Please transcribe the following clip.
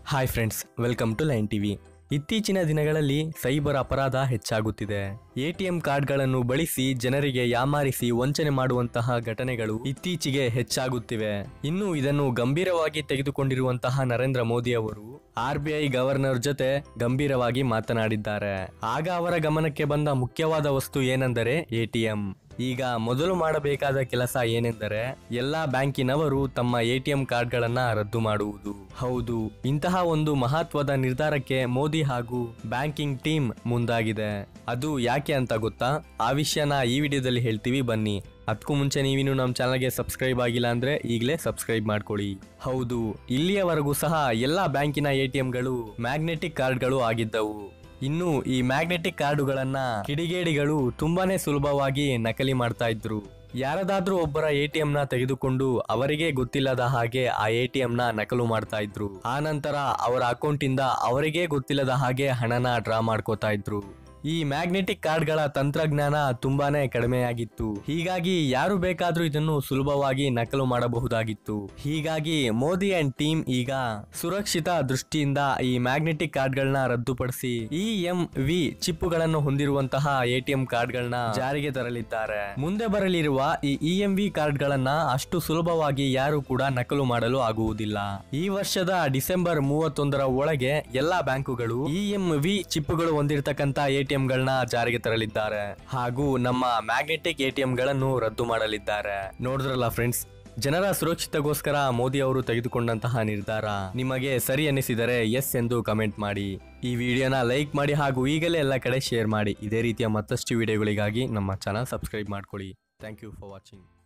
hi friends welcome to line TV ಇತ್ತೀಚಿನ ದಿನಗಳಲ್ಲಿ cyber ಅಪರಾಧ ಹೆಚ್ಚಾಗುತ್ತಿದೆ ಎಟಿಎಂ ಕಾರ್ಡ್ಗಳನ್ನು ಬಳಸಿ ಜನರಿಗೆ ಯಾಮಾರಿಸಿ ವಂಚನೆ ಮಾಡುವಂತಹ ಘಟನೆಗಳು ಇತ್ತೀಚೆಗೆ ಹೆಚ್ಚಾಗುತ್ತಿವೆ ಇನ್ನು ಇದನ್ನು ಗಂಭೀರವಾಗಿ ತೆಗೆದುಕೊಂಡಿರುವಂತಹ ನರೇಂದ್ರ ಮೋದಿ ಅವರು ಆರ್ ಬಿ ಐ ಗವರ್ನರ್ ಜೊತೆ ಗಂಭೀರವಾಗಿ ಮಾತನಾಡಿದ್ದಾರೆ ಆಗ ಅವರ ಗಮನಕ್ಕೆ ಬಂದ ಮುಖ್ಯವಾದ ವಸ್ತು ಏನೆಂದರೆ ಎಟಿಎಂ ಈಗ ಮೊದಲು ಮಾಡಬೇಕಾದ ಕೆಲಸ ಏನೆಂದರೆ ಎಲ್ಲಾ ಬ್ಯಾಂಕಿನವರು ತಮ್ಮ ಎಟಿಎಂ ಕಾರ್ಡ್ಗಳನ್ನ ರದ್ದು ಮಾಡುವುದು ಹೌದು ಇಂತಹ ಒಂದು ಮಹತ್ವದ ನಿರ್ಧಾರಕ್ಕೆ ಮೋದಿ ಹಾಗೂ ಬ್ಯಾಂಕಿಂಗ್ ಟೀಮ್ ಮುಂದಾಗಿದೆ ಅದು ಯಾಕೆ ಅಂತ ಗೊತ್ತಾ ಆ ವಿಷಯನ ಈ ವಿಡಿಯೋದಲ್ಲಿ ಹೇಳ್ತೀವಿ ಬನ್ನಿ ಅದಕ್ಕೂ ಮುಂಚೆ ನೀವಿನ್ನು ನಮ್ಮ ಚಾನಲ್ಗೆ ಸಬ್ಸ್ಕ್ರೈಬ್ ಆಗಿಲ್ಲ ಅಂದ್ರೆ ಈಗಲೇ ಸಬ್ಸ್ಕ್ರೈಬ್ ಮಾಡ್ಕೊಳ್ಳಿ ಹೌದು ಇಲ್ಲಿಯವರೆಗೂ ಸಹ ಎಲ್ಲಾ ಬ್ಯಾಂಕಿನ ಎಟಿಎಂಗಳು ಮ್ಯಾಗ್ನೆಟಿಕ್ ಕಾರ್ಡ್ಗಳು ಆಗಿದ್ದವು ಇನ್ನು ಈ ಮ್ಯಾಗ್ನೆಟಿಕ್ ಕಾರ್ಡುಗಳನ್ನ ಕಿಡಿಗೇಡಿಗಳು ತುಂಬಾನೇ ಸುಲಭವಾಗಿ ನಕಲಿ ಮಾಡ್ತಾ ಇದ್ರು ಯಾರದಾದ್ರೂ ಒಬ್ಬರ ಎ ಟಿ ನ ತೆಗೆದುಕೊಂಡು ಅವರಿಗೆ ಗೊತ್ತಿಲ್ಲದ ಹಾಗೆ ಆ ಎ ಟಿ ನ ನಕಲು ಮಾಡ್ತಾ ಇದ್ರು ಆ ನಂತರ ಅವರ ಅಕೌಂಟ್ ಇಂದ ಅವರಿಗೆ ಗೊತ್ತಿಲ್ಲದ ಹಾಗೆ ಹಣನ ಡ್ರಾ ಮಾಡ್ಕೋತಾ ಇದ್ರು ಈ ಮ್ಯಾಗ್ನೆಟಿಕ್ ಕಾರ್ಡ್ಗಳ ತಂತ್ರಜ್ಞಾನ ತುಂಬಾನೇ ಕಡಿಮೆಯಾಗಿತ್ತು ಹೀಗಾಗಿ ಯಾರು ಬೇಕಾದ್ರೂ ಇದನ್ನು ಸುಲಭವಾಗಿ ನಕಲು ಮಾಡಬಹುದಾಗಿತ್ತು ಹೀಗಾಗಿ ಮೋದಿ ಅಂಡ್ ಟೀಮ್ ಈಗ ಸುರಕ್ಷಿತ ದೃಷ್ಟಿಯಿಂದ ಈ ಮ್ಯಾಗ್ನೆಟಿಕ್ ಕಾರ್ಡ್ಗಳನ್ನ ರದ್ದುಪಡಿಸಿ ಇ ಎಂ ವಿ ಚಿಪ್ಪುಗಳನ್ನು ಹೊಂದಿರುವಂತಹ ಎಟಿಎಂ ಕಾರ್ಡ್ಗಳನ್ನ ಜಾರಿಗೆ ತರಲಿದ್ದಾರೆ ಮುಂದೆ ಬರಲಿರುವ ಈ ಇ ಎಂ ವಿ ಕಾರ್ಡ್ಗಳನ್ನ ಅಷ್ಟು ಸುಲಭವಾಗಿ ಯಾರು ಕೂಡ ನಕಲು ಮಾಡಲು ಆಗುವುದಿಲ್ಲ ಈ ವರ್ಷದ ಡಿಸೆಂಬರ್ ಮೂವತ್ತೊಂದರ ಒಳಗೆ ಎಲ್ಲಾ ಬ್ಯಾಂಕುಗಳು ಇ ಎಂ ವಿ ಚಿಪ್ಪುಗಳು ಹೊಂದಿರತಕ್ಕಂತ ಎಟಿಎಂಗಳನ್ನ ಜಾರಿಗೆ ತರಲಿದ್ದಾರೆ ಹಾಗೂ ನಮ್ಮ ಮ್ಯಾಗ್ನೆಟಿಕ್ ಎಟಿಎಂಗಳನ್ನು ರದ್ದು ಮಾಡಲಿದ್ದಾರೆ ನೋಡಿದ್ರಲ್ಲ ಫ್ರೆಂಡ್ಸ್ ಜನರ ಸುರಕ್ಷಿತಗೋಸ್ಕರ ಮೋದಿ ಅವರು ತೆಗೆದುಕೊಂಡಂತಹ ನಿರ್ಧಾರ ನಿಮಗೆ ಸರಿ ಅನಿಸಿದರೆ ಎಸ್ ಎಂದು ಕಮೆಂಟ್ ಮಾಡಿ ಈ ವಿಡಿಯೋನ ಲೈಕ್ ಮಾಡಿ ಹಾಗೂ ಈಗಲೇ ಎಲ್ಲ ಕಡೆ ಶೇರ್ ಮಾಡಿ ಇದೇ ರೀತಿಯ ಮತ್ತಷ್ಟು ವಿಡಿಯೋಗಳಿಗಾಗಿ ನಮ್ಮ ಚಾನಲ್ ಸಬ್ಸ್ಕ್ರೈಬ್ ಮಾಡ್ಕೊಳ್ಳಿ ಥ್ಯಾಂಕ್ ಯು ಫಾರ್ ವಾಚಿಂಗ್